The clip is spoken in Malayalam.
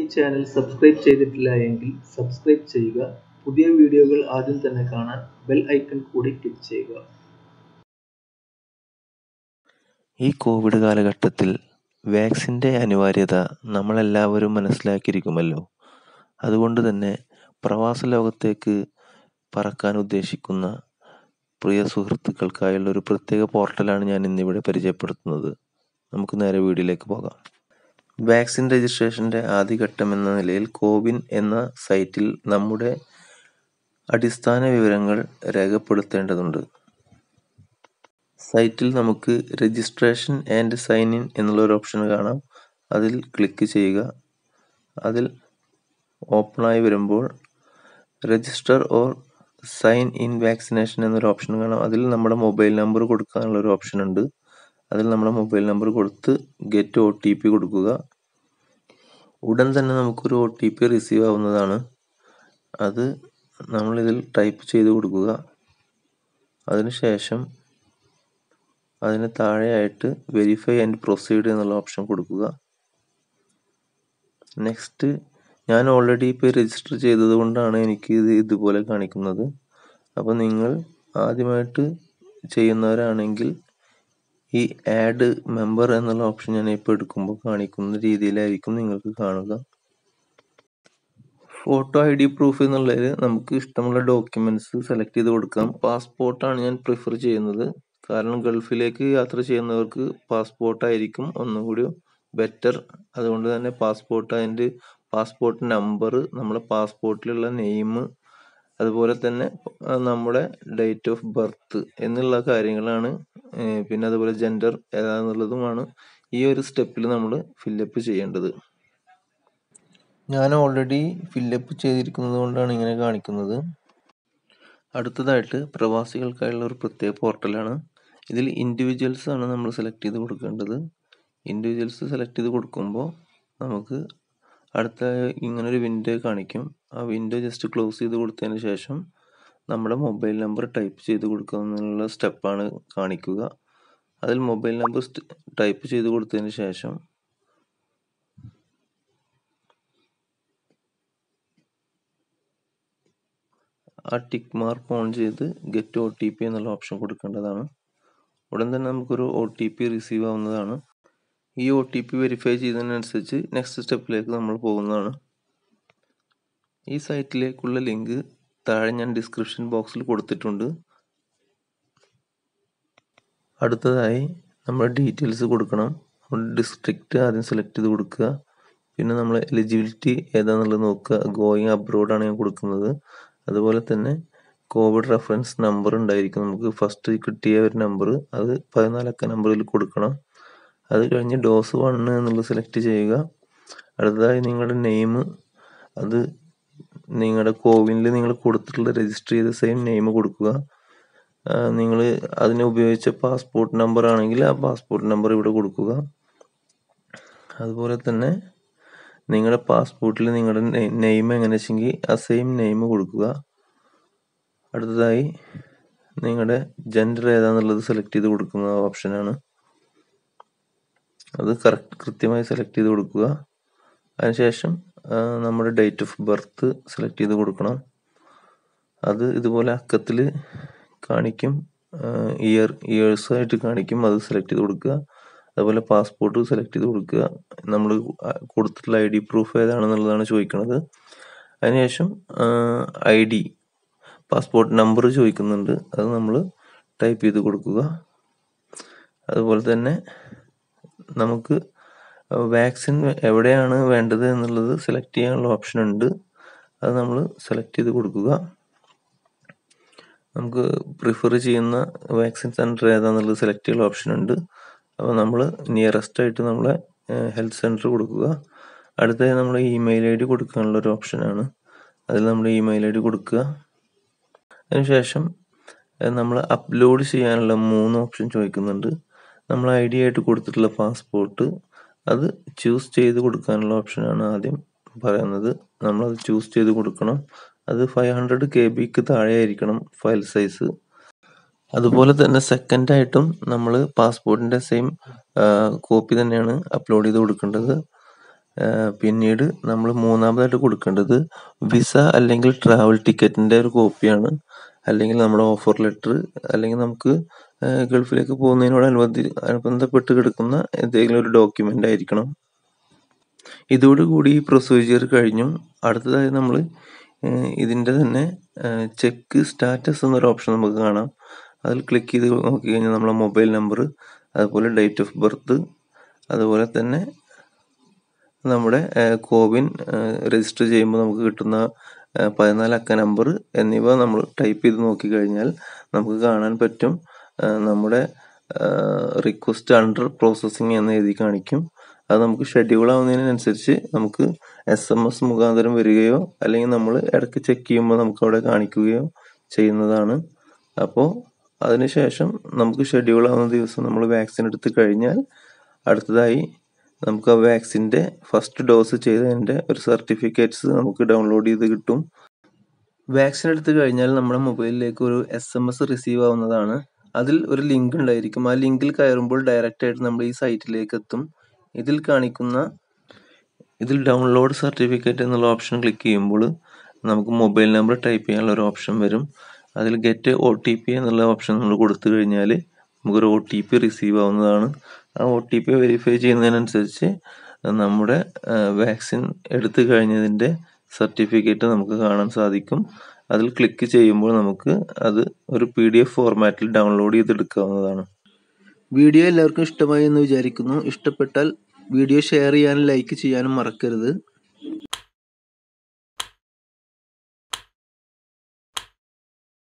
ചാനൽ സബ്സ്ക്രൈബ് ചെയ്തിട്ടില്ല എങ്കിൽ സബ്സ്ക്രൈബ് ചെയ്യുക പുതിയ വീഡിയോകൾ ആദ്യം തന്നെ കാണാൻ ബെൽ ഐക്കൺ കൂടി ക്ലിക്ക് ചെയ്യുക ഈ കോവിഡ് കാലഘട്ടത്തിൽ വാക്സിൻ്റെ അനിവാര്യത നമ്മളെല്ലാവരും മനസ്സിലാക്കിയിരിക്കുമല്ലോ അതുകൊണ്ട് തന്നെ പ്രവാസ ലോകത്തേക്ക് പറക്കാൻ ഉദ്ദേശിക്കുന്ന പ്രിയ സുഹൃത്തുക്കൾക്കായുള്ള ഒരു പ്രത്യേക പോർട്ടലാണ് ഞാൻ ഇന്നിവിടെ പരിചയപ്പെടുത്തുന്നത് നമുക്ക് നേരെ വീഡിയോയിലേക്ക് പോകാം വാക്സിൻ രജിസ്ട്രേഷൻ്റെ ആദ്യഘട്ടം എന്ന നിലയിൽ കോവിൻ എന്ന സൈറ്റിൽ നമ്മുടെ അടിസ്ഥാന വിവരങ്ങൾ രേഖപ്പെടുത്തേണ്ടതുണ്ട് സൈറ്റിൽ നമുക്ക് രജിസ്ട്രേഷൻ ആൻഡ് സൈൻ ഇൻ എന്നുള്ള ഒരു ഓപ്ഷൻ കാണാം അതിൽ ക്ലിക്ക് ചെയ്യുക അതിൽ ഓപ്പണായി വരുമ്പോൾ register or sign in vaccination എന്നൊരു ഓപ്ഷൻ കാണാം അതിൽ നമ്മുടെ മൊബൈൽ നമ്പർ കൊടുക്കാനുള്ള ഒരു ഓപ്ഷൻ ഉണ്ട് അതിൽ നമ്മുടെ മൊബൈൽ നമ്പർ കൊടുത്ത് ഗെറ്റ് ഒ ടി പി കൊടുക്കുക ഉടൻ തന്നെ നമുക്കൊരു ഒ ടി പി റിസീവ് ആവുന്നതാണ് അത് നമ്മളിതിൽ ടൈപ്പ് ചെയ്ത് കൊടുക്കുക അതിനുശേഷം അതിന് താഴെയായിട്ട് വെരിഫൈ ആൻഡ് പ്രൊസീഡ് എന്നുള്ള ഓപ്ഷൻ കൊടുക്കുക നെക്സ്റ്റ് ഞാൻ ഓൾറെഡി ഇപ്പോൾ രജിസ്റ്റർ ചെയ്തത് കൊണ്ടാണ് എനിക്ക് ഇത് ഇതുപോലെ കാണിക്കുന്നത് അപ്പോൾ നിങ്ങൾ ആദ്യമായിട്ട് ചെയ്യുന്നവരാണെങ്കിൽ ഈ ആഡ് മെമ്പർ എന്നുള്ള ഓപ്ഷൻ ഞാൻ ഇപ്പോൾ എടുക്കുമ്പോൾ കാണിക്കുന്ന രീതിയിലായിരിക്കും നിങ്ങൾക്ക് കാണുക ഫോട്ടോ ഐ ഡി പ്രൂഫ് എന്നുള്ളതിൽ നമുക്ക് ഇഷ്ടമുള്ള ഡോക്യുമെന്റ്സ് സെലക്ട് ചെയ്ത് കൊടുക്കാം പാസ്പോർട്ടാണ് ഞാൻ പ്രിഫർ ചെയ്യുന്നത് കാരണം ഗൾഫിലേക്ക് യാത്ര ചെയ്യുന്നവർക്ക് പാസ്പോർട്ട് ആയിരിക്കും ഒന്നും കൂടി ബെറ്റർ അതുകൊണ്ട് തന്നെ പാസ്പോർട്ട് അതിൻ്റെ പാസ്പോർട്ട് നമ്പർ നമ്മുടെ പാസ്പോർട്ടിലുള്ള നെയിം അതുപോലെ തന്നെ നമ്മുടെ ഡേറ്റ് ഓഫ് ബർത്ത് എന്നുള്ള കാര്യങ്ങളാണ് പിന്നെ അതുപോലെ ജെൻഡർ ഏതാണെന്നുള്ളതുമാണ് ഈ ഒരു സ്റ്റെപ്പിൽ നമ്മൾ ഫില്ലപ്പ് ചെയ്യേണ്ടത് ഞാൻ ഓൾറെഡി ഫില്ലപ്പ് ചെയ്തിരിക്കുന്നത് കൊണ്ടാണ് ഇങ്ങനെ കാണിക്കുന്നത് അടുത്തതായിട്ട് പ്രവാസികൾക്കായുള്ള ഒരു പ്രത്യേക പോർട്ടലാണ് ഇതിൽ ഇൻഡിവിജ്വൽസ് ആണ് നമ്മൾ സെലക്ട് ചെയ്ത് കൊടുക്കേണ്ടത് ഇൻഡിവിജ്വൽസ് സെലക്ട് ചെയ്ത് കൊടുക്കുമ്പോൾ നമുക്ക് അടുത്ത ഇങ്ങനെ ഒരു വിൻഡോ കാണിക്കും ആ വിൻഡോ ജസ്റ്റ് ക്ലോസ് ചെയ്ത് കൊടുത്തതിന് ശേഷം നമ്മുടെ മൊബൈൽ നമ്പർ ടൈപ്പ് ചെയ്ത് കൊടുക്കുക എന്നുള്ള സ്റ്റെപ്പാണ് കാണിക്കുക അതിൽ മൊബൈൽ നമ്പർ ടൈപ്പ് ചെയ്ത് കൊടുത്തതിന് ശേഷം ആ ടിക്ക് മാർക്ക് ഓൺ ചെയ്ത് ഗെറ്റ് ഒ ടി പി എന്നുള്ള ഓപ്ഷൻ കൊടുക്കേണ്ടതാണ് ഉടൻ തന്നെ നമുക്കൊരു ഒ ടി പി റിസീവ് ആവുന്നതാണ് ഈ ഒ ടി പി വെരിഫൈ ചെയ്തതിനനുസരിച്ച് നെക്സ്റ്റ് സ്റ്റെപ്പിലേക്ക് നമ്മൾ പോകുന്നതാണ് ഈ സൈറ്റിലേക്കുള്ള ലിങ്ക് താഴെ ഞാൻ ഡിസ്ക്രിപ്ഷൻ ബോക്സിൽ കൊടുത്തിട്ടുണ്ട് അടുത്തതായി നമ്മൾ ഡീറ്റെയിൽസ് കൊടുക്കണം ഡിസ്ട്രിക്റ്റ് ആദ്യം സെലക്ട് ചെയ്ത് കൊടുക്കുക പിന്നെ നമ്മൾ എലിജിബിലിറ്റി ഏതാണെന്നുള്ളത് നോക്കുക ഗോയിങ് അബ്രോഡ് ആണ് ഞാൻ കൊടുക്കുന്നത് അതുപോലെ തന്നെ കോവിഡ് റെഫറൻസ് നമ്പർ ഉണ്ടായിരിക്കും നമുക്ക് ഫസ്റ്റ് കിട്ടിയ ഒരു നമ്പർ അത് പതിനാലക്ക നമ്പറിൽ കൊടുക്കണം അത് കഴിഞ്ഞ് ഡോസ് വൺ എന്നുള്ളത് സെലക്ട് ചെയ്യുക അടുത്തതായി നിങ്ങളുടെ നെയിം അത് നിങ്ങളുടെ കോവിനിൽ നിങ്ങൾ കൊടുത്തിട്ടുള്ള രജിസ്റ്റർ ചെയ്ത സെയിം നെയിം കൊടുക്കുക നിങ്ങൾ അതിന് ഉപയോഗിച്ച പാസ്പോർട്ട് നമ്പർ ആണെങ്കിൽ ആ പാസ്പോർട്ട് നമ്പർ ഇവിടെ കൊടുക്കുക അതുപോലെ തന്നെ നിങ്ങളുടെ പാസ്പോർട്ടിൽ നിങ്ങളുടെ നെയിം എങ്ങനെ വെച്ചെങ്കിൽ ആ സെയിം നെയിം കൊടുക്കുക അടുത്തതായി നിങ്ങളുടെ ജെൻഡർ ഏതാന്നുള്ളത് സെലക്ട് ചെയ്ത് കൊടുക്കുന്ന ഓപ്ഷനാണ് അത് കറക്റ്റ് കൃത്യമായി സെലക്ട് ചെയ്ത് കൊടുക്കുക അതിനുശേഷം നമ്മുടെ ഡേറ്റ് ഓഫ് ബർത്ത് സെലക്ട് ചെയ്ത് കൊടുക്കണം അത് ഇതുപോലെ അക്കത്തിൽ കാണിക്കും ഇയർ ഇയേഴ്സ് ആയിട്ട് കാണിക്കും അത് സെലക്ട് ചെയ്ത് കൊടുക്കുക അതുപോലെ പാസ്പോർട്ട് സെലക്ട് ചെയ്ത് കൊടുക്കുക നമ്മൾ കൊടുത്തിട്ടുള്ള ഐ ഡി പ്രൂഫ് ഏതാണെന്നുള്ളതാണ് ചോദിക്കുന്നത് അതിനുശേഷം ഐ ഡി പാസ്പോർട്ട് നമ്പർ ചോദിക്കുന്നുണ്ട് അത് നമ്മൾ ടൈപ്പ് ചെയ്ത് കൊടുക്കുക അതുപോലെ തന്നെ നമുക്ക് വാക്സിൻ എവിടെയാണ് വേണ്ടത് എന്നുള്ളത് സെലക്ട് ചെയ്യാനുള്ള ഓപ്ഷൻ ഉണ്ട് അത് നമ്മൾ സെലക്ട് ചെയ്ത് കൊടുക്കുക നമുക്ക് പ്രിഫർ ചെയ്യുന്ന വാക്സിൻ സെൻറ്റർ ഏതാണെന്നുള്ളത് സെലക്ട് ചെയ്യാനുള്ള ഓപ്ഷൻ ഉണ്ട് അപ്പോൾ നമ്മൾ നിയറസ്റ്റ് ആയിട്ട് നമ്മളെ ഹെൽത്ത് സെൻറ്റർ കൊടുക്കുക അടുത്തതായി നമ്മൾ ഇമെയിൽ ഐ ഡി കൊടുക്കാനുള്ള ഒരു ഓപ്ഷനാണ് അതിൽ നമ്മൾ ഇമെയിൽ ഐ ഡി കൊടുക്കുക അതിനുശേഷം നമ്മൾ അപ്ലോഡ് ചെയ്യാനുള്ള മൂന്ന് ഓപ്ഷൻ ചോദിക്കുന്നുണ്ട് നമ്മൾ ഐ ഡി ആയിട്ട് കൊടുത്തിട്ടുള്ള പാസ്പോർട്ട് അത് ചൂസ് ചെയ്ത് കൊടുക്കാനുള്ള ഓപ്ഷനാണ് ആദ്യം പറയുന്നത് നമ്മളത് ചൂസ് ചെയ്ത് കൊടുക്കണം അത് ഫൈവ് ഹൺഡ്രഡ് കെ ബിക്ക് താഴെ ആയിരിക്കണം ഫയൽ സൈസ് അതുപോലെ തന്നെ സെക്കൻഡ് ആയിട്ടും നമ്മൾ പാസ്പോർട്ടിന്റെ സെയിം കോപ്പി തന്നെയാണ് അപ്ലോഡ് ചെയ്ത് കൊടുക്കേണ്ടത് ആഹ് പിന്നീട് നമ്മൾ മൂന്നാമതായിട്ട് കൊടുക്കേണ്ടത് വിസ അല്ലെങ്കിൽ ട്രാവൽ ടിക്കറ്റിൻ്റെ ഒരു കോപ്പിയാണ് അല്ലെങ്കിൽ നമ്മുടെ ഓഫർ ലെറ്റർ അല്ലെങ്കിൽ നമുക്ക് ആഹ് ഗൾഫിലേക്ക് പോകുന്നതിനോടനുബന്ധി ബന്ധപ്പെട്ട് കിടക്കുന്ന എന്തെങ്കിലും ഒരു ഡോക്യുമെൻ്റ് ആയിരിക്കണം ഇതോടുകൂടി ഈ പ്രൊസീജിയർ കഴിഞ്ഞു അടുത്തതായി നമ്മൾ ഇതിൻ്റെ തന്നെ ചെക്ക് സ്റ്റാറ്റസ് എന്നൊരു ഓപ്ഷൻ നമുക്ക് കാണാം അതിൽ ക്ലിക്ക് ചെയ്ത് നോക്കി കഴിഞ്ഞാൽ നമ്മളെ മൊബൈൽ നമ്പർ അതുപോലെ ഡേറ്റ് ഓഫ് ബർത്ത് അതുപോലെ തന്നെ നമ്മുടെ കോവിൻ രജിസ്റ്റർ ചെയ്യുമ്പോൾ നമുക്ക് കിട്ടുന്ന ആഹ് പതിനാല് അക്ക നമ്പർ എന്നിവ നമ്മൾ ടൈപ്പ് ചെയ്ത് നോക്കിക്കഴിഞ്ഞാൽ നമുക്ക് കാണാൻ പറ്റും ആഹ് നമ്മുടെ റിക്വസ്റ്റ് അണ്ടർ പ്രോസസ്സിങ് എന്ന് എഴുതി കാണിക്കും അത് നമുക്ക് ഷെഡ്യൂൾ ആവുന്നതിനനുസരിച്ച് നമുക്ക് എസ് എം എസ് മുഖാന്തരം വരികയോ അല്ലെങ്കിൽ നമ്മൾ ഇടയ്ക്ക് ചെക്ക് ചെയ്യുമ്പോൾ നമുക്ക് അവിടെ കാണിക്കുകയോ ചെയ്യുന്നതാണ് അപ്പോൾ അതിനുശേഷം നമുക്ക് ഷെഡ്യൂൾ ആവുന്ന ദിവസം നമ്മൾ വാക്സിൻ എടുത്ത് കഴിഞ്ഞാൽ അടുത്തതായി നമുക്ക് ആ വാക്സിൻ്റെ ഫസ്റ്റ് ഡോസ് ചെയ്തതിൻ്റെ ഒരു സർട്ടിഫിക്കറ്റ്സ് നമുക്ക് ഡൗൺലോഡ് ചെയ്ത് കിട്ടും വാക്സിൻ എടുത്തു കഴിഞ്ഞാൽ നമ്മുടെ മൊബൈലിലേക്ക് ഒരു എസ് എം എസ് റിസീവ് ആവുന്നതാണ് അതിൽ ഒരു ലിങ്ക് ഉണ്ടായിരിക്കും ആ ലിങ്കിൽ കയറുമ്പോൾ ഡയറക്റ്റ് ആയിട്ട് നമ്മൾ ഈ സൈറ്റിലേക്ക് എത്തും ഇതിൽ കാണിക്കുന്ന ഇതിൽ ഡൗൺലോഡ് സർട്ടിഫിക്കറ്റ് എന്നുള്ള ഓപ്ഷൻ ക്ലിക്ക് ചെയ്യുമ്പോൾ നമുക്ക് മൊബൈൽ നമ്പർ ടൈപ്പ് ചെയ്യാനുള്ള ഒരു ഓപ്ഷൻ വരും അതിൽ ഗെറ്റ് ഒ ടി പി എന്നുള്ള ഓപ്ഷൻ നമ്മൾ കൊടുത്തു കഴിഞ്ഞാൽ നമുക്കൊരു ഒ ടി പി റിസീവ് ആവുന്നതാണ് ആ ഒ ടി പി വെരിഫൈ ചെയ്യുന്നതിനനുസരിച്ച് നമ്മുടെ വാക്സിൻ എടുത്തു കഴിഞ്ഞതിൻ്റെ സർട്ടിഫിക്കറ്റ് നമുക്ക് കാണാൻ സാധിക്കും അതിൽ ക്ലിക്ക് ചെയ്യുമ്പോൾ നമുക്ക് അത് ഒരു പി ഡി എഫ് ഫോർമാറ്റിൽ ഡൗൺലോഡ് ചെയ്തെടുക്കാവുന്നതാണ് വീഡിയോ എല്ലാവർക്കും ഇഷ്ടമായി എന്ന് വിചാരിക്കുന്നു ഇഷ്ടപ്പെട്ടാൽ വീഡിയോ ഷെയർ ചെയ്യാനും ലൈക്ക് ചെയ്യാനും മറക്കരുത്